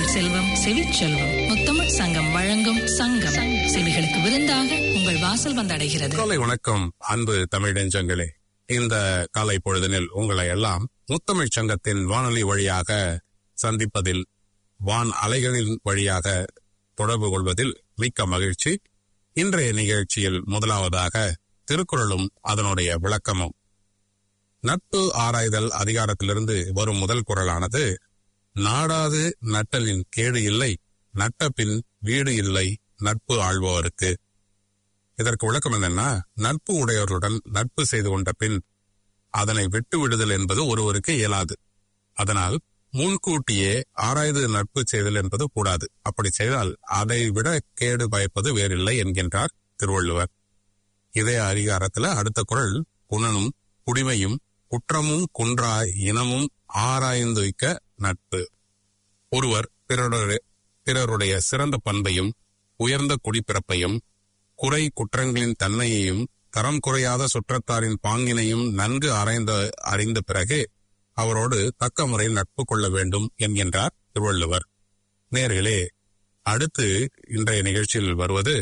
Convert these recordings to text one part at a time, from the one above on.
பொருள் செல்வம் செவிச்செல்வம் முத்தமிழ் சங்கம் வழங்கும் சங்கம் செவிகளுக்கு விருந்தாக உங்கள் வாசல் வந்தடைகிறது காலை வணக்கம் அன்பு தமிழ் நெஞ்சங்களே இந்த காலை பொழுதினில் உங்களை எல்லாம் முத்தமிழ்ச் சங்கத்தின் வானொலி வழியாக சந்திப்பதில் வான் அலைகளின் வழியாக தொடர்பு கொள்வதில் மிக்க மகிழ்ச்சி இன்றைய நிகழ்ச்சியில் முதலாவதாக திருக்குறளும் அதனுடைய விளக்கமும் நட்பு ஆராய்தல் அதிகாரத்திலிருந்து வரும் முதல் குறளானது நாடாது நட்டலின் கேடு இல்லை நட்ட பின் வீடு இல்லை நட்பு ஆள்பவருக்கு இதற்கு விளக்கம் என்னன்னா நட்பு உடையவருடன் நட்பு செய்து கொண்ட பின் அதனை விட்டு விடுதல் என்பது ஒருவருக்கு இயலாது அதனால் முன்கூட்டியே ஆராய்ந்து நட்பு செய்தல் என்பது கூடாது அப்படி செய்தால் அதை விட கேடு பயப்பது வேறில்லை என்கின்றார் திருவள்ளுவர் இதே அதிகாரத்துல அடுத்த குறள் குணனும் குடிமையும் குற்றமும் குன்றா இனமும் ஆராய்ந்து வைக்க நட்பு ஒருவர் பிறருடைய பிறருடைய சிறந்த பண்பையும் உயர்ந்த குடிப்பிறப்பையும் குறை குற்றங்களின் தன்மையையும் தரம் குறையாத சுற்றத்தாரின் பாங்கினையும் நன்கு ஆராய்ந்த அறிந்த பிறகு அவரோடு தக்க முறையில் நட்பு கொள்ள வேண்டும் என்கின்றார் திருவள்ளுவர் நேர்களே அடுத்து இன்றைய நிகழ்ச்சியில் வருவது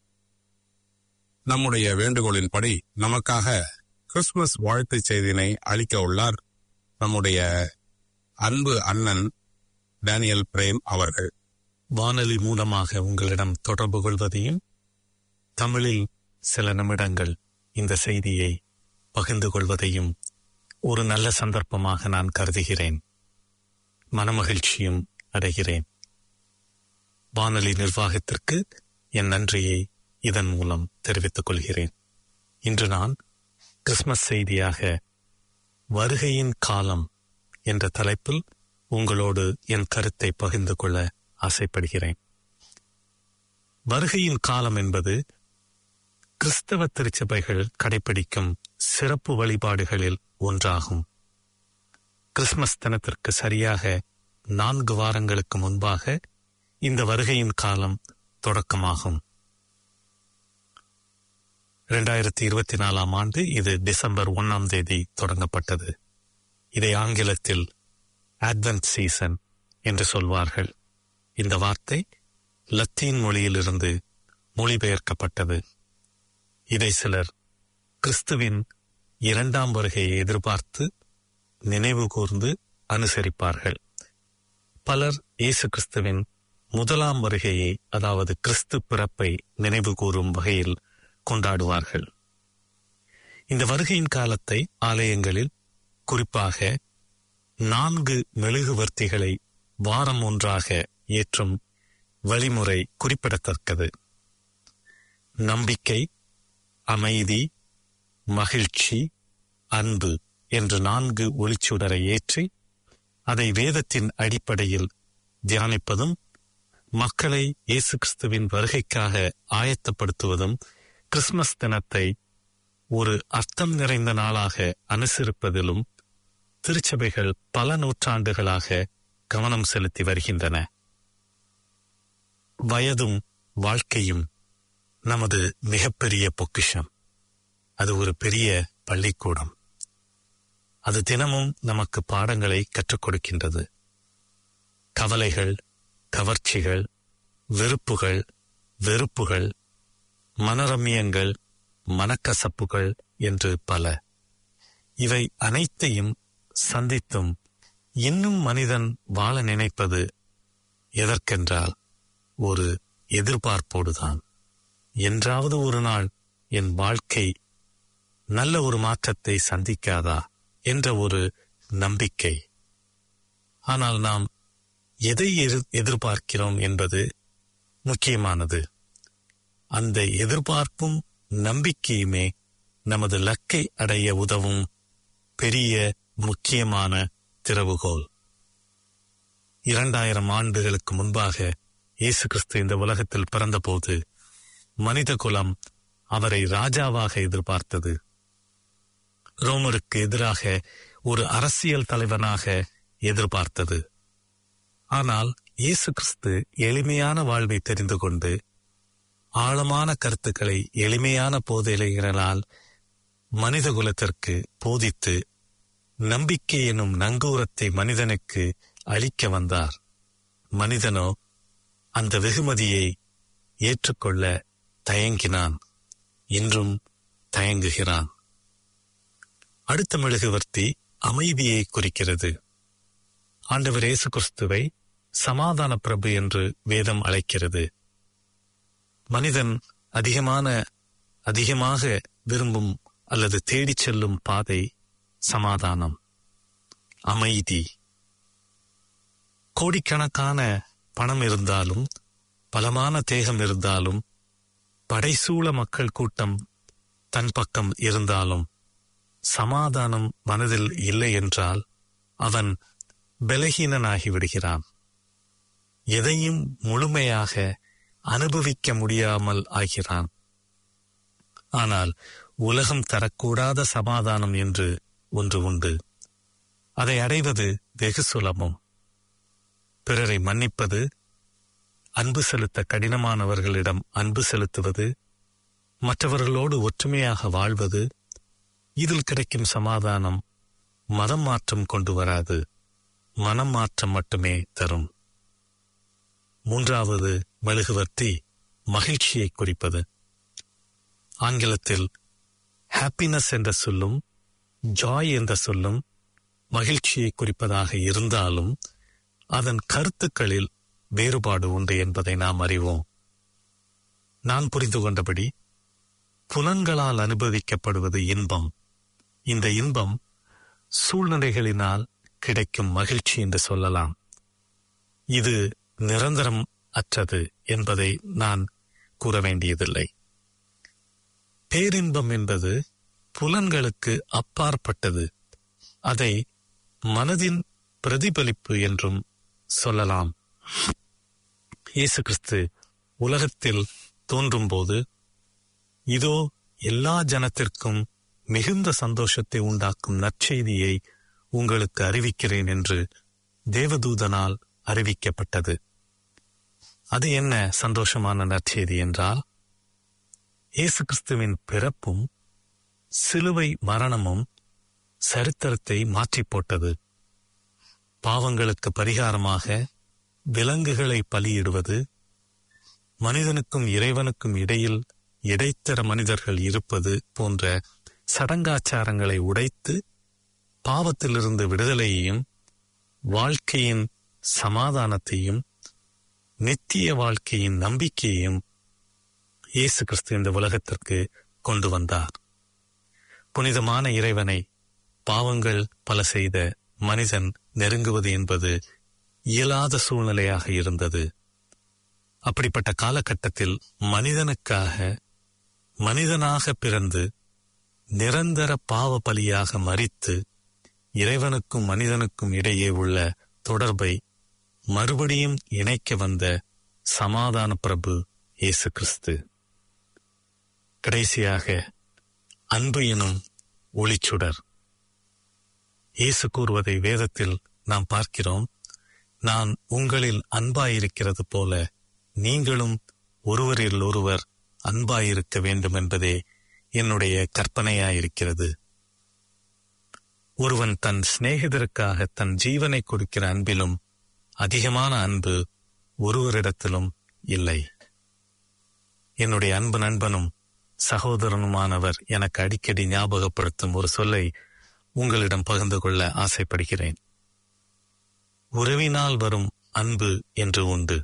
நம்முடைய வேண்டுகோளின்படி நமக்காக கிறிஸ்துமஸ் வாழ்த்துச் செய்தியினை அளிக்க உள்ளார் நம்முடைய அன்பு அண்ணன் டேனியல் பிரேம் அவர்கள் வானொலி மூலமாக உங்களிடம் தொடர்பு கொள்வதையும் தமிழில் சில நிமிடங்கள் இந்த செய்தியை பகிர்ந்து கொள்வதையும் ஒரு நல்ல சந்தர்ப்பமாக நான் கருதுகிறேன் மனமகிழ்ச்சியும் அடைகிறேன் வானொலி நிர்வாகத்திற்கு என் நன்றியை இதன் மூலம் தெரிவித்துக் கொள்கிறேன் இன்று நான் கிறிஸ்மஸ் செய்தியாக வருகையின் காலம் என்ற தலைப்பில் உங்களோடு என் கருத்தை பகிர்ந்து கொள்ள ஆசைப்படுகிறேன் வருகையின் காலம் என்பது கிறிஸ்தவ திருச்சபைகள் கடைபிடிக்கும் சிறப்பு வழிபாடுகளில் ஒன்றாகும் கிறிஸ்மஸ் தினத்திற்கு சரியாக நான்கு வாரங்களுக்கு முன்பாக இந்த வருகையின் காலம் தொடக்கமாகும் இரண்டாயிரத்தி இருபத்தி நாலாம் ஆண்டு இது டிசம்பர் ஒன்னாம் தேதி தொடங்கப்பட்டது இதை ஆங்கிலத்தில் அட்வென்ட் சீசன் என்று சொல்வார்கள் இந்த வார்த்தை லத்தீன் மொழியிலிருந்து மொழிபெயர்க்கப்பட்டது இதை சிலர் கிறிஸ்துவின் இரண்டாம் வருகையை எதிர்பார்த்து நினைவு கூர்ந்து அனுசரிப்பார்கள் பலர் இயேசு கிறிஸ்துவின் முதலாம் வருகையை அதாவது கிறிஸ்து பிறப்பை நினைவு கூறும் வகையில் கொண்டாடுவார்கள் இந்த வருகையின் காலத்தை ஆலயங்களில் குறிப்பாக நான்கு மெழுகுவர்த்திகளை வாரம் ஒன்றாக ஏற்றும் வழிமுறை குறிப்பிடத்தக்கது நம்பிக்கை அமைதி மகிழ்ச்சி அன்பு என்று நான்கு ஒளிச்சுடரை ஏற்றி அதை வேதத்தின் அடிப்படையில் தியானிப்பதும் மக்களை இயேசு கிறிஸ்துவின் வருகைக்காக ஆயத்தப்படுத்துவதும் கிறிஸ்துமஸ் தினத்தை ஒரு அர்த்தம் நிறைந்த நாளாக அனுசரிப்பதிலும் திருச்சபைகள் பல நூற்றாண்டுகளாக கவனம் செலுத்தி வருகின்றன வயதும் வாழ்க்கையும் நமது மிகப்பெரிய பொக்கிஷம் அது ஒரு பெரிய பள்ளிக்கூடம் அது தினமும் நமக்கு பாடங்களை கற்றுக் கொடுக்கின்றது கவலைகள் கவர்ச்சிகள் வெறுப்புகள் வெறுப்புகள் மனரம்யங்கள் மனக்கசப்புகள் என்று பல இவை அனைத்தையும் சந்தித்தும் இன்னும் மனிதன் வாழ நினைப்பது எதற்கென்றால் ஒரு எதிர்பார்ப்போடுதான் என்றாவது ஒரு நாள் என் வாழ்க்கை நல்ல ஒரு மாற்றத்தை சந்திக்காதா என்ற ஒரு நம்பிக்கை ஆனால் நாம் எதை எதிர்- எதிர்பார்க்கிறோம் என்பது முக்கியமானது அந்த எதிர்பார்ப்பும் நம்பிக்கையுமே நமது லக்கை அடைய உதவும் பெரிய முக்கியமான திறவுகோல் இரண்டாயிரம் ஆண்டுகளுக்கு முன்பாக இயேசு கிறிஸ்து இந்த உலகத்தில் பிறந்தபோது மனித குலம் அவரை ராஜாவாக எதிர்பார்த்தது ரோமருக்கு எதிராக ஒரு அரசியல் தலைவனாக எதிர்பார்த்தது ஆனால் இயேசு கிறிஸ்து எளிமையான வாழ்வை தெரிந்து கொண்டு ஆழமான கருத்துக்களை எளிமையான போதைகளால் மனித குலத்திற்கு போதித்து நம்பிக்கை எனும் நங்கூரத்தை மனிதனுக்கு அளிக்க வந்தார் மனிதனோ அந்த வெகுமதியை ஏற்றுக்கொள்ள தயங்கினான் இன்றும் தயங்குகிறான் அடுத்த மெழுகுவர்த்தி அமைதியை குறிக்கிறது ஆண்டவர் இயேசு கிறிஸ்துவை சமாதான பிரபு என்று வேதம் அழைக்கிறது மனிதன் அதிகமான அதிகமாக விரும்பும் அல்லது தேடிச் செல்லும் பாதை சமாதானம் அமைதி கோடிக்கணக்கான பணம் இருந்தாலும் பலமான தேகம் இருந்தாலும் படைசூழ மக்கள் கூட்டம் தன் பக்கம் இருந்தாலும் சமாதானம் மனதில் இல்லை என்றால் அவன் பலகீனனாகி விடுகிறான் எதையும் முழுமையாக அனுபவிக்க முடியாமல் ஆகிறான் ஆனால் உலகம் தரக்கூடாத சமாதானம் என்று ஒன்று உண்டு அதை அடைவது வெகு சுலபம் பிறரை மன்னிப்பது அன்பு செலுத்த கடினமானவர்களிடம் அன்பு செலுத்துவது மற்றவர்களோடு ஒற்றுமையாக வாழ்வது இதில் கிடைக்கும் சமாதானம் மதம் மாற்றம் கொண்டு வராது மனம் மாற்றம் மட்டுமே தரும் மூன்றாவது மெழுகுவர்த்தி மகிழ்ச்சியை குறிப்பது ஆங்கிலத்தில் ஹாப்பினஸ் என்ற சொல்லும் ஜாய் என்ற சொல்லும் மகிழ்ச்சியை குறிப்பதாக இருந்தாலும் அதன் கருத்துக்களில் வேறுபாடு உண்டு என்பதை நாம் அறிவோம் நான் புரிந்து கொண்டபடி புலன்களால் அனுபவிக்கப்படுவது இன்பம் இந்த இன்பம் சூழ்நிலைகளினால் கிடைக்கும் மகிழ்ச்சி என்று சொல்லலாம் இது நிரந்தரம் அற்றது என்பதை நான் கூற வேண்டியதில்லை பேரின்பம் என்பது புலன்களுக்கு அப்பாற்பட்டது அதை மனதின் பிரதிபலிப்பு என்றும் சொல்லலாம் இயேசு கிறிஸ்து உலகத்தில் தோன்றும்போது இதோ எல்லா ஜனத்திற்கும் மிகுந்த சந்தோஷத்தை உண்டாக்கும் நற்செய்தியை உங்களுக்கு அறிவிக்கிறேன் என்று தேவதூதனால் அறிவிக்கப்பட்டது அது என்ன சந்தோஷமான நற்செய்தி என்றால் இயேசு கிறிஸ்துவின் பிறப்பும் சிலுவை மரணமும் சரித்திரத்தை மாற்றிப் போட்டது பாவங்களுக்கு பரிகாரமாக விலங்குகளை பலியிடுவது மனிதனுக்கும் இறைவனுக்கும் இடையில் இடைத்தர மனிதர்கள் இருப்பது போன்ற சடங்காச்சாரங்களை உடைத்து பாவத்திலிருந்து விடுதலையையும் வாழ்க்கையின் சமாதானத்தையும் நித்திய வாழ்க்கையின் நம்பிக்கையையும் இயேசு கிறிஸ்து இந்த உலகத்திற்கு கொண்டு வந்தார் புனிதமான இறைவனை பாவங்கள் பல செய்த மனிதன் நெருங்குவது என்பது இயலாத சூழ்நிலையாக இருந்தது அப்படிப்பட்ட காலகட்டத்தில் மனிதனுக்காக மனிதனாக பிறந்து நிரந்தர பாவ பலியாக மறித்து இறைவனுக்கும் மனிதனுக்கும் இடையே உள்ள தொடர்பை மறுபடியும் இணைக்க வந்த சமாதான பிரபு இயேசு கிறிஸ்து கடைசியாக அன்பு எனும் ஒளிச்சுடர் இயேசு கூறுவதை வேதத்தில் நாம் பார்க்கிறோம் நான் உங்களில் அன்பாயிருக்கிறது போல நீங்களும் ஒருவரில் ஒருவர் அன்பாயிருக்க வேண்டும் என்பதே என்னுடைய கற்பனையாயிருக்கிறது ஒருவன் தன் சிநேகிதருக்காக தன் ஜீவனை கொடுக்கிற அன்பிலும் அதிகமான அன்பு ஒருவரிடத்திலும் இல்லை என்னுடைய அன்பு நண்பனும் சகோதரனுமானவர் எனக்கு அடிக்கடி ஞாபகப்படுத்தும் ஒரு சொல்லை உங்களிடம் பகிர்ந்து கொள்ள ஆசைப்படுகிறேன் உறவினால் வரும் அன்பு என்று உண்டு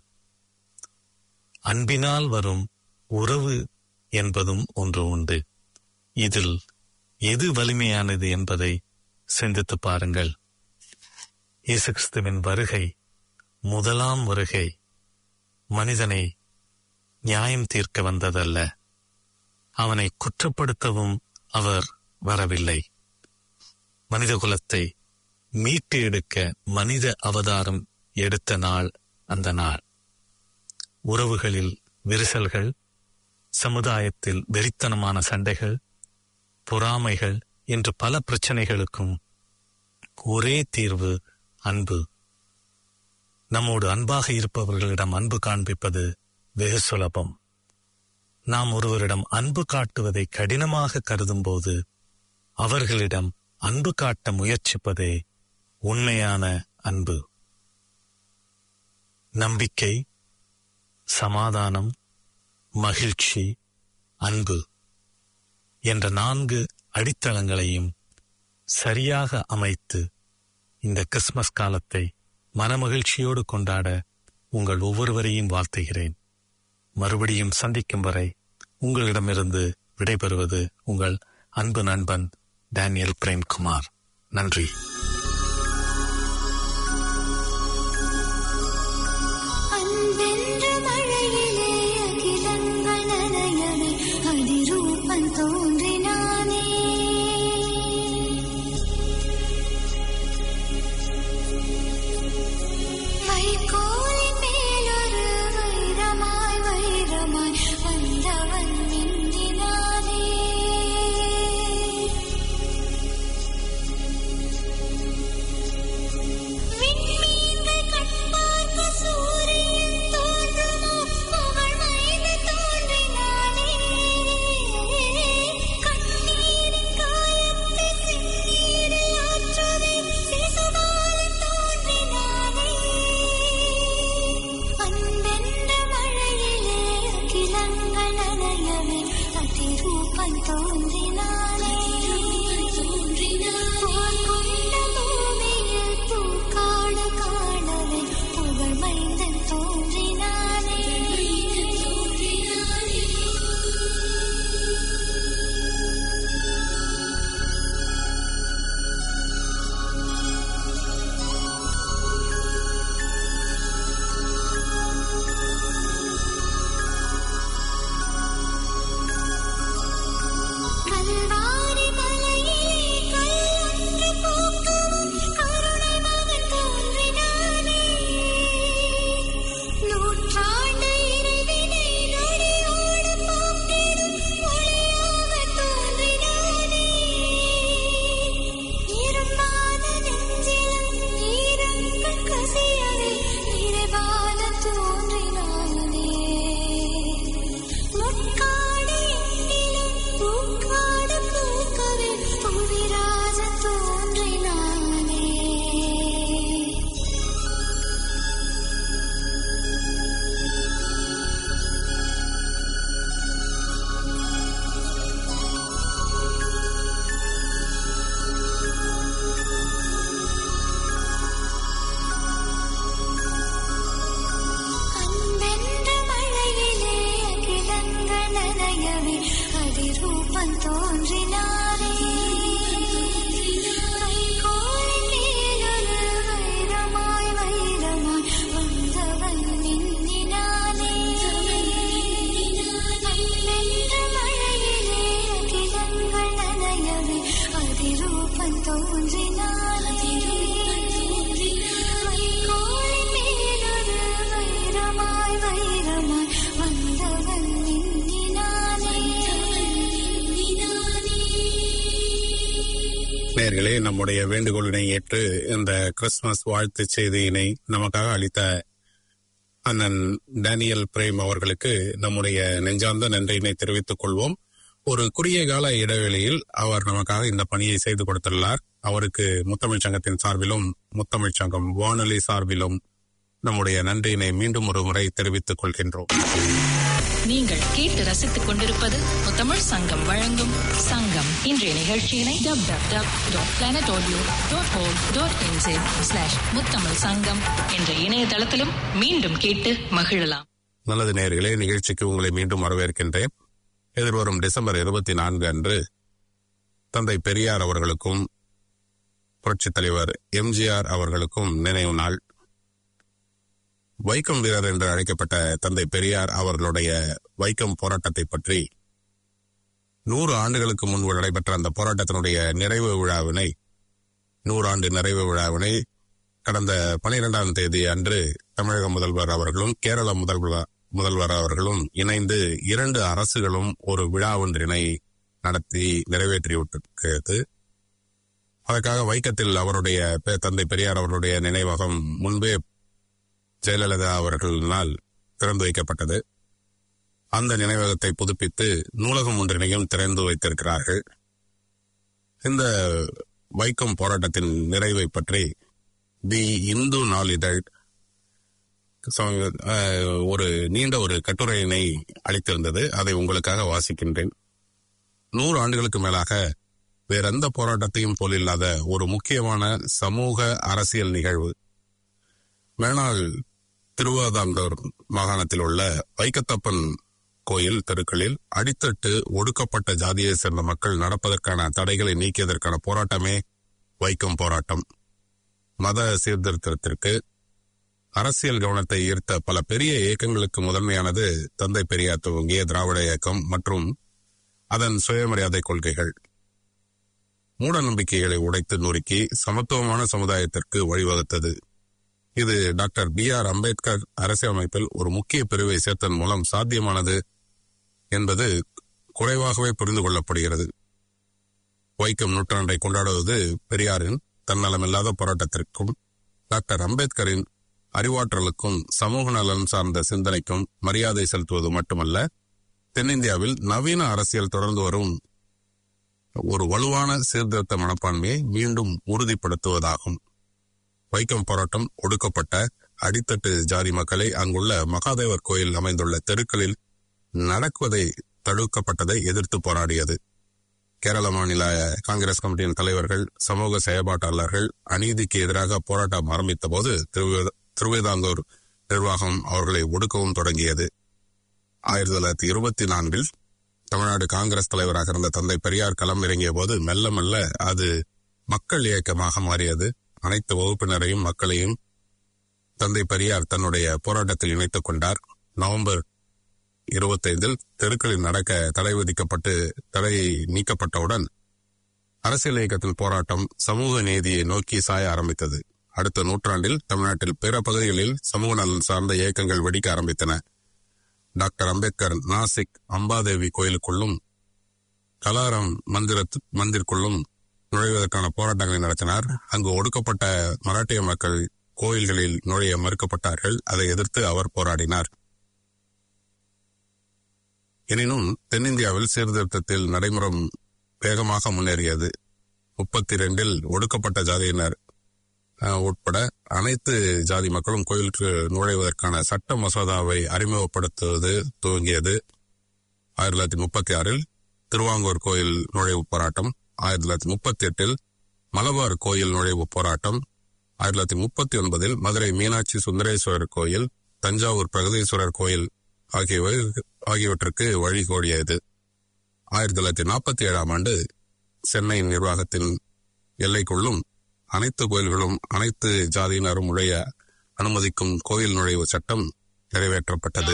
அன்பினால் வரும் உறவு என்பதும் ஒன்று உண்டு இதில் எது வலிமையானது என்பதை சிந்தித்து பாருங்கள் இயேசு கிறிஸ்துவின் வருகை முதலாம் வருகை மனிதனை நியாயம் தீர்க்க வந்ததல்ல அவனை குற்றப்படுத்தவும் அவர் வரவில்லை மனித குலத்தை மீட்டு எடுக்க மனித அவதாரம் எடுத்த நாள் அந்த நாள் உறவுகளில் விரிசல்கள் சமுதாயத்தில் வெறித்தனமான சண்டைகள் பொறாமைகள் என்று பல பிரச்சனைகளுக்கும் ஒரே தீர்வு அன்பு நம்மோடு அன்பாக இருப்பவர்களிடம் அன்பு காண்பிப்பது வெகு சுலபம் நாம் ஒருவரிடம் அன்பு காட்டுவதை கடினமாக கருதும்போது அவர்களிடம் அன்பு காட்ட முயற்சிப்பதே உண்மையான அன்பு நம்பிக்கை சமாதானம் மகிழ்ச்சி அன்பு என்ற நான்கு அடித்தளங்களையும் சரியாக அமைத்து இந்த கிறிஸ்மஸ் காலத்தை மனமகிழ்ச்சியோடு கொண்டாட உங்கள் ஒவ்வொருவரையும் வாழ்த்துகிறேன் மறுபடியும் சந்திக்கும் வரை உங்களிடமிருந்து விடைபெறுவது உங்கள் அன்பு நண்பன் டேனியல் பிரேம்குமார் நன்றி அன்பென்ற மழையிலே அகிலங்கள் நனையவே அதிரூபன் தோன்றினானே வைகோலின் மேலொரு வைரமாய் வைரமாய் வந்தவன் மின்னினானே விண்மீன்கள் கண்பார்க்க சூரியன் தோன்றுமோ புகழ் மைந்து தோன்றினானே கண்ணீரின் காயத்தை செந்நீரில் ஆற்றவே சிசுபாலன் தோன்றினானே அன்பென்ற மழையிலே அகிலங்கள் நனையவே அதிரூபன் தோன்றினானே போர் கொண்ட பூமியில் பூக்காடு காணவே புகழ் மைந்தன் தோன்றினானே கல்வாரி மலையிலே கல்லொன்று பூக்கவும் கருணை மகன் தோன்றினானே நூற்றாண்டு இறைவினை நொடியோடு போக்கிடும் ஒளியாக தோன்றினானே இருமாத நெஞ்சிலும் ஈரங்கள் கசியவே நிறைவான தோன்றினானே முட்காடு எங்கிலும் பூக்காடு பூக்கவே புவிராஜ தோன்றினானே அன்பென்ற மழையிலே அகிலங்கள் நனையவே அதிரூபன் தோன்றினாரே வைகோலின் மேலொரு வைரமாய் வைரமாய் வந்தவன் மின்னினானே அன்பென்ற மழையிலே அகிலங்கள் நனையவே அதிரூபன் தோன்றினாரே வைகோலின் மேலொரு வைரமாய் வைரமாய் வந்தவன் மின்னினானே நேர்களே நம்முடைய வேண்டுகோளினை ஏற்று இந்த கிறிஸ்துமஸ் வாழ்த்து செய்தியினை நமக்காக அளித்த அண்ணன் டேனியல் பிரேம் அவர்களுக்கு நம்முடைய நெஞ்சார்ந்த நன்றியினை தெரிவித்துக் கொள்வோம் ஒரு குறுகிய கால இடைவெளியில் அவர் நமக்காக இந்த பணியை செய்து கொடுத்துள்ளார் அவருக்கு முத்தமிழ் சங்கத்தின் சார்பிலும் முத்தமிழ் சங்கம் வானொலி சார்பிலும் நம்முடைய நன்றியினை மீண்டும் ஒரு முறை தெரிவித்துக் கொள்கின்றோம் நீங்கள் கேட்டு ரசித்துக் கொண்டிருப்பது முத்தமிழ் சங்கம் வழங்கும் சங்கம் இன்றைய நிகழ்ச்சியினை dub dub dub dot planet audio dot O dot NZ slash Muthamizh Sangam என்ற இணையதளத்திலும் மீண்டும் கேட்டு மகிழலாம் நல்லது நேர்களே நிகழ்ச்சிக்கு உங்களை மீண்டும் வரவேற்கின்றேன் எதிர்வரும் டிசம்பர் இருபத்தி நான்கு அன்று தந்தை பெரியார் அவர்களுக்கும் புரட்சித் தலைவர் எம்ஜிஆர் அவர்களுக்கும் நினைவு நாள் வைக்கம் வீரர் என்று அழைக்கப்பட்ட தந்தை பெரியார் அவர்களுடைய வைக்கம் போராட்டத்தை பற்றி நூறு ஆண்டுகளுக்கு முன்பு நடைபெற்ற அந்த போராட்டத்தினுடைய நிறைவு விழாவினை நூறாண்டு நிறைவு விழாவினை கடந்த பனிரெண்டாம் தேதி அன்று தமிழக முதல்வர் அவர்களும் கேரள முதல்வர் முதல்வர் அவர்களும் இணைந்து இரண்டு அரசுகளும் ஒரு விழா ஒன்றினை நடத்தி நிறைவேற்றிவிட்டிருக்கிறது அதற்காக வைக்கத்தில் அவருடைய பே- தந்தை பெரியார் அவருடைய நினைவகம் முன்பே ஜெயலலிதா அவர்களினால் திறந்து வைக்கப்பட்டது அந்த நினைவகத்தை புதுப்பித்து நூலகம் ஒன்றினையும் திறந்து வைத்திருக்கிறார்கள் இந்த வைக்கம் போராட்டத்தின் நிறைவை பற்றி தி இந்து நாளிதழ் ச- அஹ், ஒரு நீண்ட ஒரு கட்டுரையினை அளித்திருந்தது அதை உங்களுக்காக வாசிக்கின்றேன் நூறு ஆண்டுகளுக்கு மேலாக வேற எந்த போராட்டத்தையும் போலில்லாத ஒரு முக்கியமான சமூக அரசியல் நிகழ்வு மேனாள் திருவாதாங்கூர் மாகாணத்தில் உள்ள வைக்கத்தப்பன் கோயில் தெருக்களில் அடித்தட்டு ஒடுக்கப்பட்ட ஜாதியை சேர்ந்த மக்கள் நடப்பதற்கான தடைகளை நீக்கியதற்கான போராட்டமே வைக்கம் போராட்டம் மத சீர்திருத்தத்திற்கு அரசியல் கவனத்தை ஈர்த்த பல பெரிய இயக்கங்களுக்கு முதன்மையானது தந்தை பெரியார் துவங்கிய திராவிட இயக்கம் மற்றும் அதன் சுயமரியாதை கொள்கைகள் மூட நம்பிக்கைகளை உடைத்து நொறுக்கி சமத்துவமான சமுதாயத்திற்கு வழிவகுத்தது இது டாக்டர் பி ஆர் அம்பேத்கர் அரசியலமைப்பில் ஒரு முக்கிய பிரிவை சேர்த்ததன் மூலம் சாத்தியமானது என்பது குறைவாகவே புரிந்து கொள்ளப்படுகிறது வைக்கம் நூற்றாண்டை கொண்டாடுவது பெரியாரின் தன்னலமில்லாத போராட்டத்திற்கும் டாக்டர் அம்பேத்கரின் அறிவாற்றலுக்கும் சமூக நலன் சார்ந்த சிந்தனைக்கும் மரியாதை செலுத்துவது மட்டுமல்ல தென்னிந்தியாவில் நவீன அரசியல் தொடர்ந்து வரும் ஒரு வலுவான சீர்திருத்த மனப்பான்மையை மீண்டும் உறுதிப்படுத்துவதாகும் வைக்கம் போராட்டம் ஒடுக்கப்பட்ட அடித்தட்டு ஜாதி மக்களை அங்குள்ள மகாதேவர் கோயில் அமைந்துள்ள தெருக்களில் நடக்குவதை தடுக்கப்பட்டதை எதிர்த்து போராடியது கேரள மாநில காங்கிரஸ் கமிட்டியின் தலைவர்கள் சமூக செயற்பாட்டாளர்கள் அநீதிக்கு எதிராக போராட்டம் ஆரம்பித்த போது திருவேதாங்கூர் நிர்வாகம் அவர்களை ஒடுக்கவும் தொடங்கியது ஆயிரத்தி தொள்ளாயிரத்தி இருபத்தி நான்கில் தமிழ்நாடு காங்கிரஸ் தலைவராக இருந்த தந்தை பெரியார் களம் இறங்கிய போது மெல்ல மெல்ல அது மக்கள் இயக்கமாக மாறியது அனைத்து வகுப்பினரையும் மக்களையும் தந்தை பெரியார் தன்னுடைய போராட்டத்தில் இணைத்துக் கொண்டார் நவம்பர் இருபத்தைந்தில் தெருக்களில் நடக்க தடை விதிக்கப்பட்டு தடை நீக்கப்பட்டவுடன் அரசியல் இயக்கத்தின் போராட்டம் சமூக நீதியை நோக்கி சாய ஆரம்பித்தது அடுத்த நூற்றாண்டில் தமிழ்நாட்டில் பிற பகுதிகளில் சமூக நலன் சார்ந்த இயக்கங்கள் வெடிக்க ஆரம்பித்தன டாக்டர் அம்பேத்கர் நாசிக் அம்பாதேவி கோயிலுக்குள்ளும் கலாரம் மந்திர மந்திற்குள்ளும் நுழைவதற்கான போராட்டங்களை நடத்தினார் அங்கு ஒடுக்கப்பட்ட மராட்டிய மக்கள் கோயில்களில் நுழைய மறுக்கப்பட்டார்கள் அதை எதிர்த்து அவர் போராடினார் எனினும் தென்னிந்தியாவில் சீர்திருத்தத்தில் நடைமுறம் வேகமாக முன்னேறியது முப்பத்தி ரெண்டில் ஒடுக்கப்பட்ட ஜாதியினர் அஹ், உட்பட அனைத்து ஜாதி மக்களும் கோயிலுக்கு நுழைவதற்கான சட்ட மசோதாவை அறிமுகப்படுத்துவது துவங்கியது ஆயிரத்தி தொள்ளாயிரத்தி முப்பத்தி ஆறில் திருவாங்கூர் கோயில் நுழைவு போராட்டம் ஆயிரத்தி தொள்ளாயிரத்தி முப்பத்தி எட்டில் மலபார் கோயில் நுழைவு போராட்டம் ஆயிரத்தி தொள்ளாயிரத்தி முப்பத்தி ஒன்பதில் மதுரை மீனாட்சி சுந்தரேஸ்வரர் கோயில் தஞ்சாவூர் பிரகதீஸ்வரர் கோயில் ஆகியவை ஆகியவற்றுக்கு வழிகோடியது ஆயிரத்தி தொள்ளாயிரத்தி நாற்பத்தி ஏழாம் ஆண்டு சென்னை நிர்வாகத்தின் எல்லைக்குள்ளும் அனைத்து கோயில்களும் அனைத்து ஜாதியினரும் நுழைய அனுமதிக்கும் கோயில் நுழைவு சட்டம் நிறைவேற்றப்பட்டது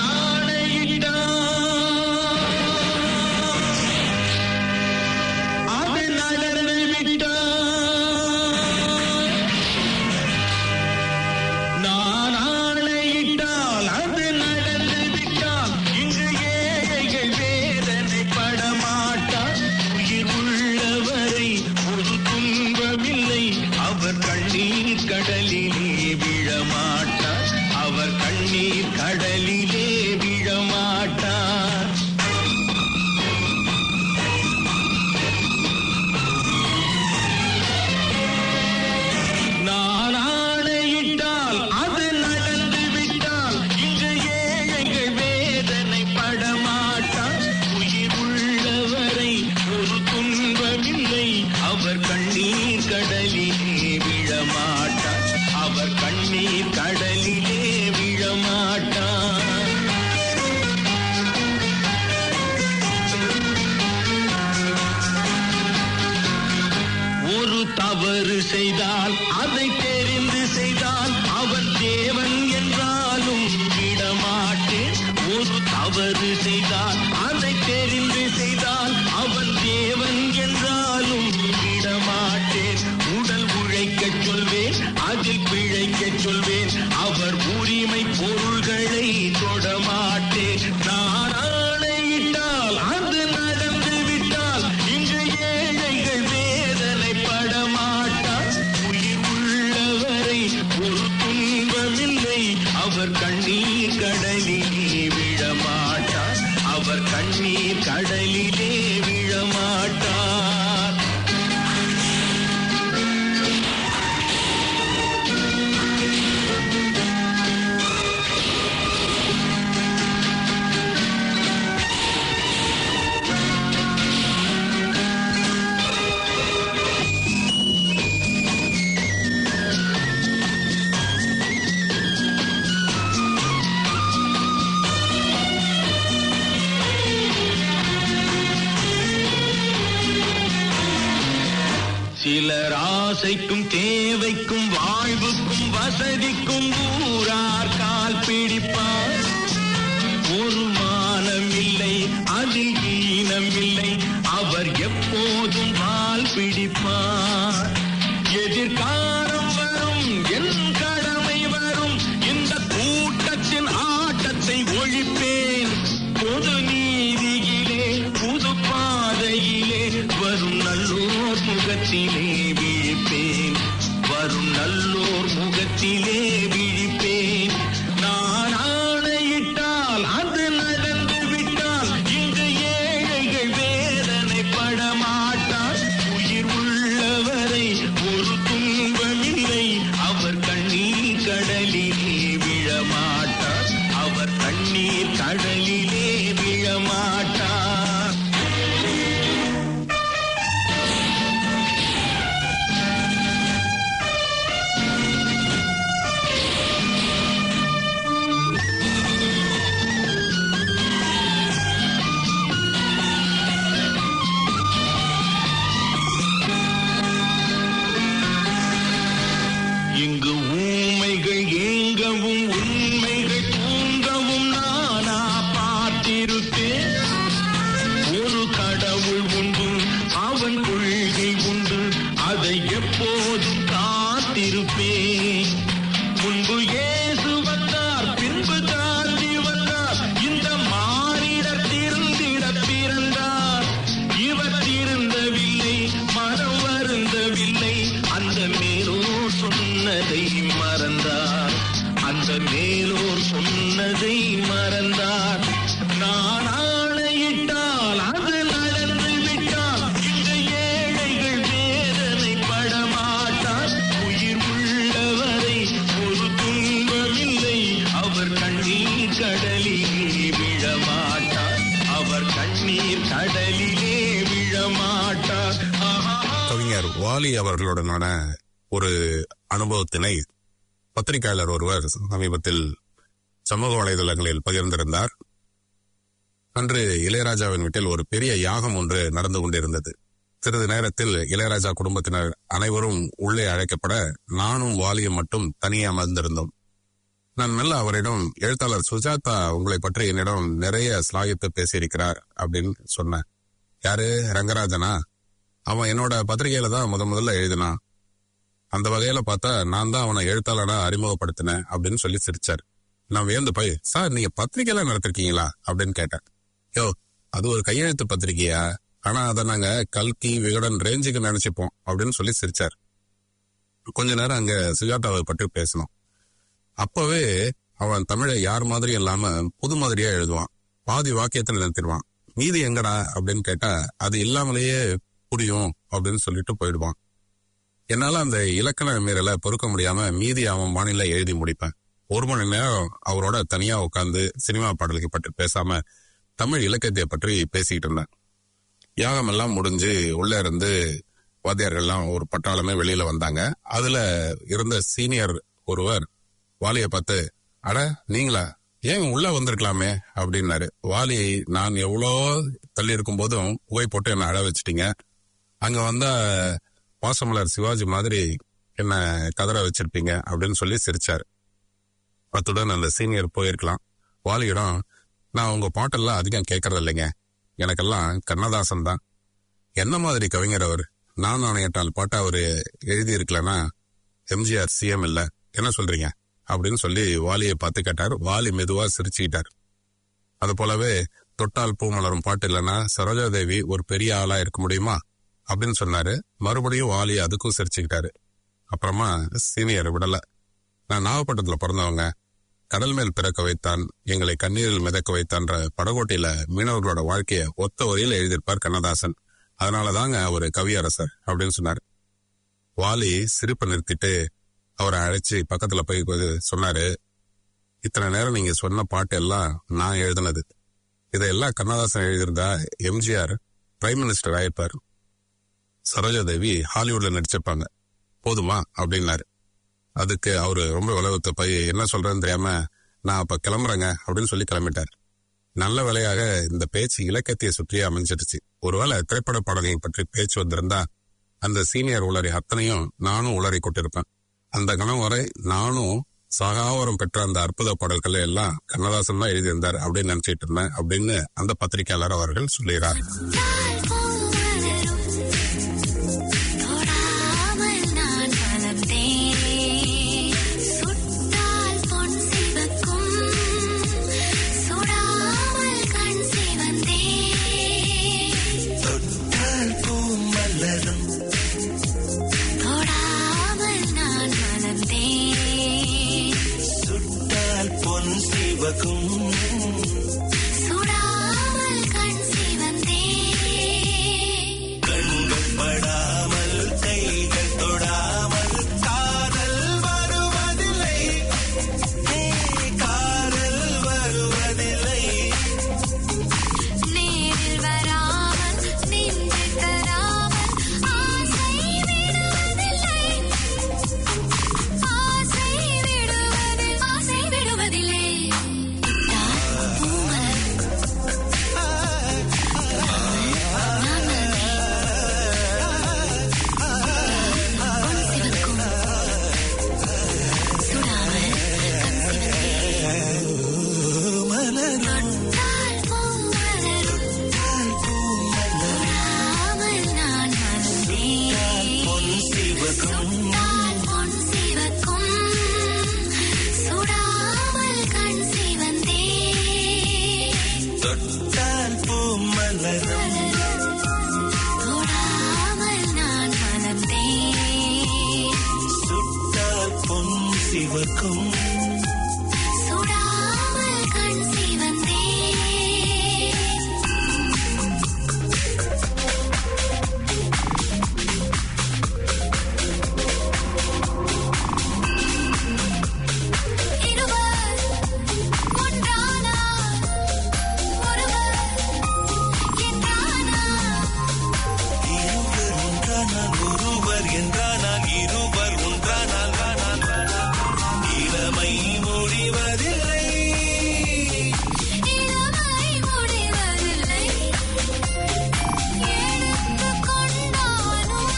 அது நடந்து விட்டால் நான் ஆணையிட்டால் அது நடந்து விட்டால் இங்கு ஏழைகள் வேதனை படமாட்டார் உயிர் உள்ளவரை ஒரு துன்பமில்லை அவர் கண்ணீர் கடலிலே விழமாட்டார் அவர் கண்ணீர் கடலிலே விழமாட்டார் நான் ஆணையிட்டால் அது நடந்து விட்டால் இங்கு ஏழைகள் வேதனை படமாட்டார் உயிர் உள்ளவரை ஒரு துன்பமில்லை அவர் கண்ணீர் கடலிலே விழமாட்டார் அவர் கண்ணீர் கடலிலே விழமாட்டார் ஒரு தவறு செய்தால் அதை தெரிந்து செய்தால் அவர் தேவன் என்றாலும் விடமாட்டேன் ஒரு தவறு செய்தால் அதை தெரிந்து செய்தால் அவன் தேவன் என்றாலும் விடமாட்டேன் சிலர் ஆசைக்கும் தேவைக்கும் வாழ்வுக்கும் வசதிக்கும் ஊரார் கால் பிடிப்பார் ஒரு மானம் இல்லை அதில் ஈனம் இல்லை அவர் எப்போதும் வால் பிடிப்பார் எதிர்காலம் வரும் என் கடமை வரும் இந்த கூட்டத்தின் ஆட்டத்தை ஒழிப்பேன் பொது நீதியிலே புது பாதையிலே வரும் நல்லோர் முகத்திலே விழிப்பேன் வரும் நல்லோர் முகத்திலே விழிப்பேன் நான் ஆணையிட்டால் அது நடந்து விட்டால் இங்கு ஏழைகள் வேதனைப்பட மாட்டார் உயிர் உள்ளவரை ஒரு துன்பமில்லை அவர் கண்ணீர் கடலிலே விழமாட்டார் அவர் கண்ணீர் கடலிலே விழமாட்டார் இங்கு ஊமைகள் ஏங்கவும் உண்மைகள் தூங்கவும் நானா பார்த்திருப்பேன் ஒரு கடவுள் உண்டு அவன் கொள்கை உண்டு அதை எப்போதும் காத்திருப்பேன் முன்பு இயேசு வந்தார் பின்பு காந்தி வந்தார் இந்த மானிடர் திருந்திட பிறந்தார் இவர் திருந்தவில்லை மனம் வருந்தவில்லை அந்த மேலோர் சொன்னதை மறந்தார் அந்த மேலோர் சொன்னதை மறந்தார் நான் ஆணையிட்டால் அது நடந்து விட்டால் இந்த ஏழைகள் வேதனைப்பட மாட்டார் உயிர் உள்ளவரை ஒரு துன்பமில்லை அவர் கண்ணீர் கடலிலே விழமாட்டார் அவர் கண்ணீர் கடலிலே விழமாட்டார் ஆஹா கவிஞர் வாலி அவர்களுடனான ஒரு அனுபவத்தினை பத்திரிகையாளர் ஒருவர் சமீபத்தில் சமூக வலைதளங்களில் பகிர்ந்திருந்தார் அன்று இளையராஜாவின் வீட்டில் ஒரு பெரிய யாகம் ஒன்று நடந்து கொண்டிருந்தது சிறிது நேரத்தில் இளையராஜா குடும்பத்தினர் அனைவரும் உள்ளே அழைக்கப்பட நானும் வாலியும் மட்டும் தனியே அமர்ந்திருந்தோம் நான் மெல்ல அவரிடம் எழுத்தாளர் சுஜாதா உங்களை பற்றி என்னிடம் நிறைய ஸ்லாகித்து பேசியிருக்கிறார் அப்படின்னு சொன்னேன் யாரு ரங்கராஜனா அவன் என்னோட பத்திரிகையில தான் முத முதல்ல எழுதினான் அந்த வகையில பார்த்தா நான் தான் அவனை எழுத்தாளனா அறிமுகப்படுத்தினேன் அப்படின்னு சொல்லி சிரிச்சார் நான் வியந்து போய் சார் நீங்க பத்திரிகையில நடத்திருக்கீங்களா அப்படின்னு கேட்டேன் யோ அது ஒரு கையெழுத்து பத்திரிகையா ஆனா அதை நாங்க கல்கி விகடன் ரேஞ்சுக்கு நினைச்சுப்போம் அப்படின்னு சொல்லி சிரிச்சார் கொஞ்ச நேரம் அங்க சுஜாதாவை பற்றி பேசணும் அப்பவே அவன் தமிழை யார் மாதிரி இல்லாம புது மாதிரியா எழுதுவான் பாதி வாக்கியத்துல நிறுத்திடுவான் மீதி எங்கடா அப்படின்னு கேட்டா அது இல்லாமலேயே புரியும் அப்படின்னு சொல்லிட்டு போயிடுவான் என்னால அந்த இலக்கண மீறலை பொறுக்க முடியாம மீதி அவன் வானிலை எழுதி முடிப்பேன் ஒரு மணி நேரம் அவரோட தனியா உட்காந்து சினிமா பாடலுக்கு பற்றி பேசாம தமிழ் இலக்கியத்தை பற்றி பேசிக்கிட்டு இருந்தேன் யாகம் எல்லாம் முடிஞ்சு உள்ள இருந்து வாத்தியார்கள்லாம் ஒரு பட்டாளமே வெளியில வந்தாங்க அதுல இருந்த சீனியர் ஒருவர் வாலியை பார்த்து அட நீங்களா ஏன் உள்ள வந்திருக்கலாமே அப்படின்னாரு வாலி நான் எவ்வளோ தள்ளி இருக்கும் போதும் புகை போட்டு என்ன அழ வச்சிட்டீங்க அங்க வந்தா பாசமலர் சிவாஜி மாதிரி என்ன கதற வச்சிருப்பீங்க அப்படின்னு சொல்லி சிரிச்சாரு அத்துடன் அந்த சீனியர் போயிருக்கலாம் வாலியிடம் நான் உங்க பாட்டெல்லாம் அதிகம் கேட்கறது இல்லைங்க எனக்கெல்லாம் கண்ணதாசன் தான் என்ன மாதிரி கவிஞர் அவர் நான் நாணயட்டால் பாட்டை அவரு எழுதி இருக்கலன்னா எம்ஜிஆர் சிஎம் இல்ல என்ன சொல்றீங்க அப்படின்னு சொல்லி வாலியை பார்த்து கேட்டார் வாலி மெதுவா சிரிச்சுக்கிட்டார் அது போலவே தொட்டால் பூ மலரும் பாட்டு இல்லைன்னா சரோஜா தேவி ஒரு பெரிய ஆளா இருக்க முடியுமா அப்படின்னு சொன்னாரு மறுபடியும் வாலி அதுக்கும் சிரிச்சுக்கிட்டாரு அப்புறமா சீனியர் விடல நான் நாகப்பட்டினத்துல பிறந்தவங்க கடல் மேல் பிறக்க வைத்தான் எங்களை கண்ணீரில் மிதக்க வைத்தான்ற படகோட்டையில மீனவர்களோட வாழ்க்கைய ஒத்த வரியில எழுதியிருப்பார் கண்ணதாசன் அதனாலதாங்க அவரு கவியரசர் அப்படின்னு சொன்னாரு வாலி சிரிப்பை நிறுத்திட்டு அவரை அழைச்சு பக்கத்துல போய் கொ- சொன்னாரு இத்தனை நேரம் நீங்க சொன்ன பாட்டு எல்லாம் நான் எழுதினது இதையெல்லாம் கண்ணதாசன் எழுதியிருந்தா எம்ஜிஆர் பிரைம் மினிஸ்டர் ஆயிருப்பார் சரோஜா தேவி ஹாலிவுட்ல நடிச்சிருப்பாங்க போதுமா அப்படின்னாரு அதுக்கு அவரு ரொம்ப உலகத்தை போய் என்ன சொல்றேன்னு தெரியாம நான் அப்ப கிளம்புறேங்க அப்படின்னு சொல்லி கிளம்பிட்டார் நல்ல வேளையாக இந்த பேச்சு இலக்கியத்தை சுற்றியே அமைஞ்சிருச்சு ஒருவேளை திரைப்பட பாடல்களை பற்றி பேச்சு வந்திருந்தா அந்த சீனியர் உளறி அத்தனையும் நானும் உளறி கொண்டிருப்பேன் அந்த கணம் வரை நானும் சகாவரம் பெற்ற அந்த அற்புத பாடல்களை எல்லாம் கண்ணதாசன் தான் எழுதியிருந்தார் அப்படின்னு நினைச்சிட்டு இருந்தேன் அப்படின்னு அந்த பத்திரிகையாளர் அவர்கள் சொல்லுகிறார் தால் பூமலரும் தொடாமல் நான் வளர்ந்தேன் சுட்டால் பொன் சிவக்கும் சுடாமல் கண் சிவந்தேன் தொட்டால் பூ மலரும் தொடாமல் நான் வளர்ந்தேன் சுட்டால் பொன் சிவக்கும் சுடாமல் கண் சிவந்தேன் கண்கள் படாமல் கைகள் தொடாமல் காதல் வருவதில்லை ஏ, காதல் வருவதில்லை நேரில் வராமல் நின்று தராமல் ஆசை விடுவதில்லை ஆசை விடுவதில் ஆசை விடுவதில்லை தாய் பூமலர் பொன் சிவக்கும் சுடாமல் கண் சிவந்தேன் தொட்டால் பூமலரும் தொடாமல் நான் மலர்ந்தேன் பொன் சிவக்கும் சுட்டால் பொன் சிவக்கும் சுடாமல் கண் சிவந்தேன் தொட்டால் பூ மலரும் தொடாமல் நான் மலர்ந்தேன் சுட்டால் பொன் சிவக்கும் சுடாமல் கண் சிவந்தேன் இருவர் ஒன்றானார் ஒருவர் என்றானார் இருவர் ஒன்றானால் ஒருவர் என்றானால் இருவர் ஒன்றானால் ஆனால் இளமை முடிவதில்லை இளமை முடிவதில்லை எடுத்துக் கொண்டாலும்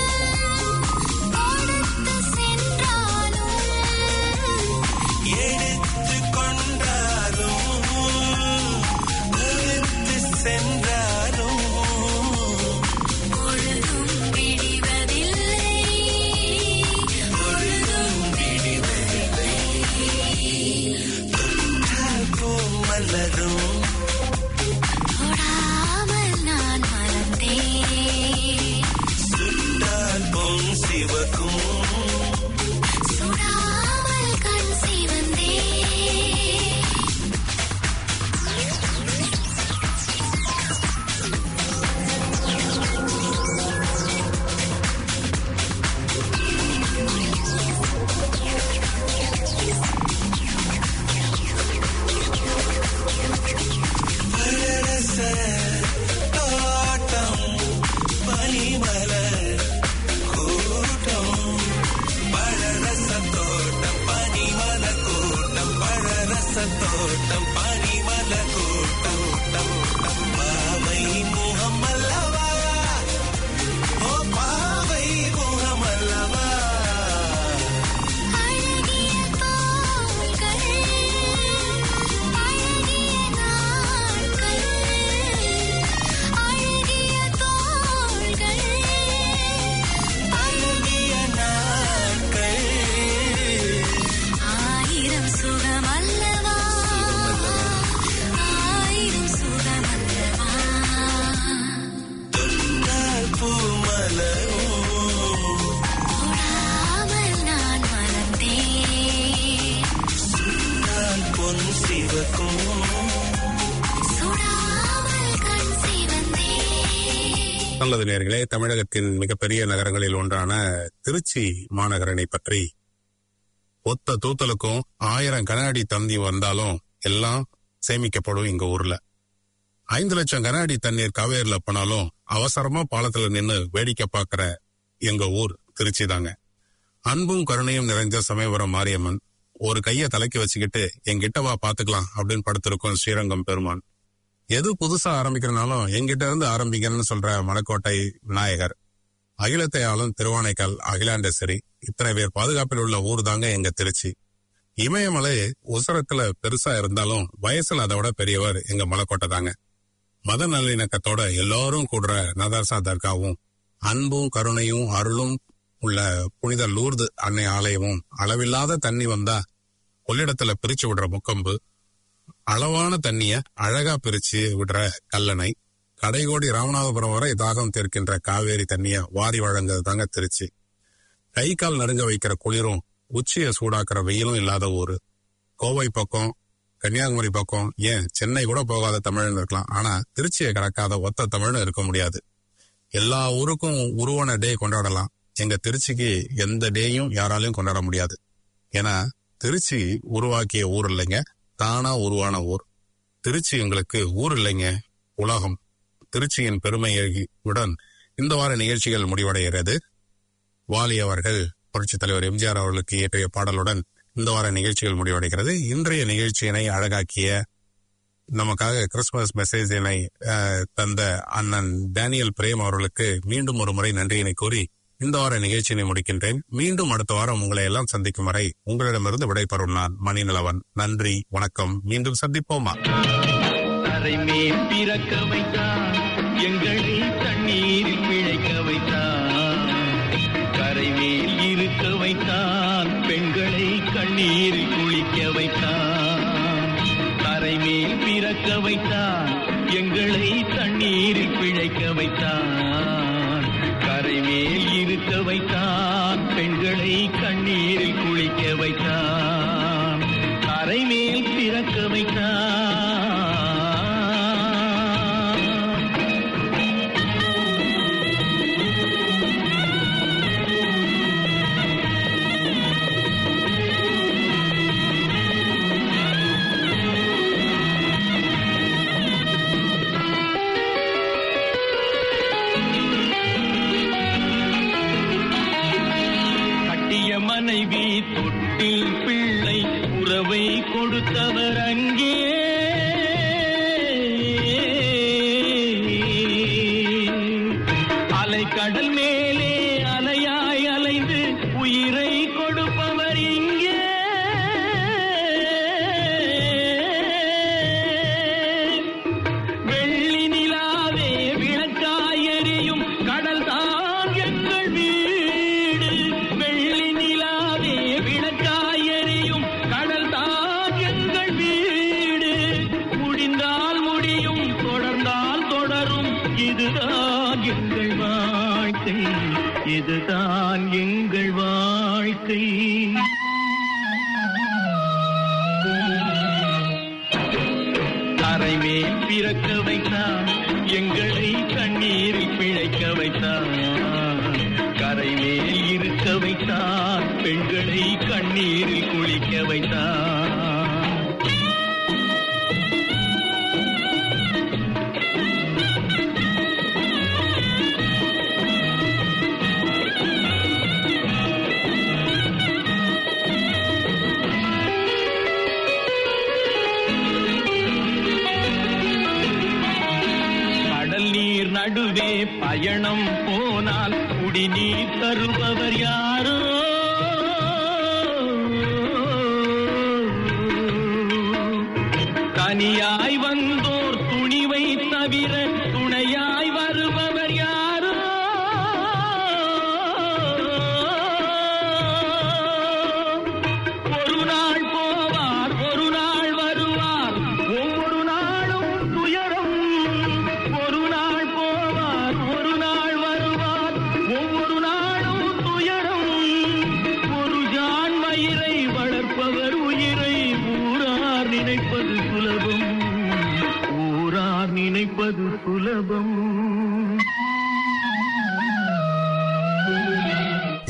கொடுத்து சென்றாலும் எடுத்து கொண்டாலும் கொடுத்து சென்றாலும் பொழுதும் விடிவதில்லை பொழுதும் விடிவதில்லை தொட்டால் பூ மலரும் தொடாமல் நான் மலர்ந்தேன் சுட்டால் பொன் சிவக்கும் சுடாமல் கண் சிவந்தேன் பழரச தோட்டம் பனிமலர் கூட்டம் பழரச தோட்டம் பனிமலர் கூட்டம் பழரச தோட்டம் பனிமலர் கூட்டம் பாவை முகம் அல்லவா ஓ பாவை முகம் அல்லவா அழகிய தோள்கள் அழகிய நாட்கள் அழகிய தோள்கள் அழகிய நாட்கள் ஆயிரம் சுகம் அல்லவா ஆயிரம் சுகம் அல்லவா தொட்டால் பூ மலரும் தொடாமல் நான் மலர்ந்தேன் சுட்டால் பொன் சிவக்கும் சுடாமல் கண் சிவந்தேன் நல்லது நேர்களே தமிழகத்தின் மிகப்பெரிய நகரங்களில் ஒன்றான திருச்சி மாநகரனை பற்றி ஒத்த தூத்தலுக்கும் ஆயிரம் கன அடி தந்தி வந்தாலும் எல்லாம் சேமிக்கப்படும் எங்க ஊர்ல ஐந்து லட்சம் கன அடி தண்ணீர் காவேரில போனாலும் அவசரமா பாலத்துல நின்னு வேடிக்கை பார்க்கிற எங்க ஊர் திருச்சி தாங்க அன்பும் கருணையும் நிறைஞ்ச சமயபுரம் மாரியம்மன் ஒரு கைய தலைக்கு வச்சுக்கிட்டு என்கிட்ட வா பாத்துக்கலாம் அப்படின்னு படுத்திருக்கோம் ஸ்ரீரங்கம் பெருமான் எது புதுசா ஆரம்பிக்கிறனாலும் என்கிட்ட இருந்து ஆரம்பிக்கிறேன்னு சொல்ற மலைக்கோட்டை விநாயகர் அகிலத்தை ஆளும் திருவானைக்கால் அகிலாண்டேஸ்வரி இத்தனை பேர் பாதுகாப்பில் உள்ள ஊர் தாங்க எங்க திருச்சி இமயமலை உசரத்துல பெருசா இருந்தாலும் வயசுல அதை விட பெரியவர் எங்க மலைக்கோட்டை தாங்க மத நல்லிணக்கத்தோட எல்லாரும் கூடுற நதர்சா தர்காவும் அன்பும் கருணையும் அருளும் உள்ள புனித லூர்து அன்னை ஆலயமும் அளவில்லாத தண்ணி வந்தா கொள்ளிடத்துல பிரிச்சு விடுற முக்கம்பு அளவான தண்ணிய அழகா பிரிச்சு விடுற கல்லணை கடைகோடி ராமநாதபுரம் வரை தாகம் தீர்க்கின்ற காவேரி தண்ணிய வாரி வழங்குறது தாங்க திருச்சி கை கால் நடுங்க வைக்கிற குளிரும் உச்சிய சூடாக்குற வெயிலும் இல்லாத ஊரு கோவை பக்கம் கன்னியாகுமரி பக்கம் ஏன் சென்னை கூட போகாத தமிழ்னு இருக்கலாம் ஆனா திருச்சியை கடக்காத ஒத்த தமிழ்னு இருக்க முடியாது எல்லா ஊருக்கும் உருவான டே கொண்டாடலாம் எங்க திருச்சிக்கு எந்த டேயும் யாராலையும் கொண்டாட முடியாது ஏன்னா திருச்சி உருவாக்கிய ஊர் இல்லைங்க தானா உருவான ஊர் திருச்சி எங்களுக்கு ஊர் இல்லைங்க உலகம் திருச்சியின் பெருமையுடன் இந்த வார நிகழ்ச்சிகள் முடிவடைகிறது வாலி அவர்கள் புரட்சித் தலைவர் எம்ஜிஆர் அவர்களுக்கு இயற்றிய பாடலுடன் இந்த வார நிகழ்ச்சிகள் முடிவடைகிறது இன்றைய நிகழ்ச்சியினை அழகாக்கிய நமக்காக கிறிஸ்துமஸ் மெசேஜினை அஹ், தந்த அண்ணன் டேனியல் பிரேம் அவர்களுக்கு மீண்டும் ஒரு முறை நன்றியினை கூறி இந்த வார நிகழ்ச்சியினை முடிக்கின்றேன் மீண்டும் அடுத்த வாரம் உங்களை எல்லாம் சந்திக்கும் வரை உங்களிடமிருந்து விடைபெறும் நான் மணிநிலவன் நன்றி வணக்கம் மீண்டும் சந்திப்போமா தரைமேல் பிறக்க வைத்தான் எங்களை தண்ணீரில் பிழைக்க வைத்தான் கரைமேல் இருக்க வைத்தான் பெண்களை கண்ணீரில் குளிக்க வைத்தான் தரைமேல் பிறக்க வைத்தான் எங்களை தண்ணீரில் பிழைக்க வைத்தான் கரைமேல் இருக்க வைத்தான் பெண்களை கண்ணீரில் குளிக்க வைத்தான் கரைமேல் பிறக்க வைத்தான் கட்டிய மனைவி தொட்டில் பிள்ளை உறவை கொடுத்தவர் அங்கே அலைக்கடல் மேலே அலையாய் அலைந்து உயிரை கொடுப்பவர் இங்கே வெள்ளி நிலாவே விளக்காய் எரியும் கடல் தான் எங்கள் வீடு வெள்ளி நிலாவே விளக்காய் எரியும் கடல் தான் எங்கள் வீடு முடிந்தால் முடியும் தொடர்ந்தால் தொடரும் இதுதான் எங்கள் வாழ்க்கை இதுதான் எங்கள் வாழ்க்கை தரைமேல் பிறக்க வைத்தான் எங்களை கண்ணீரில் பிழைக்க வைத்தான் கரைமேல் இருக்க வைத்தான் பெண்களை கண்ணீரில் குளிக்க வைத்தான் கடல் நீர் நடுவே பயணம் போனால் குடிநீர் தருபவர் யாரோ தனியாய்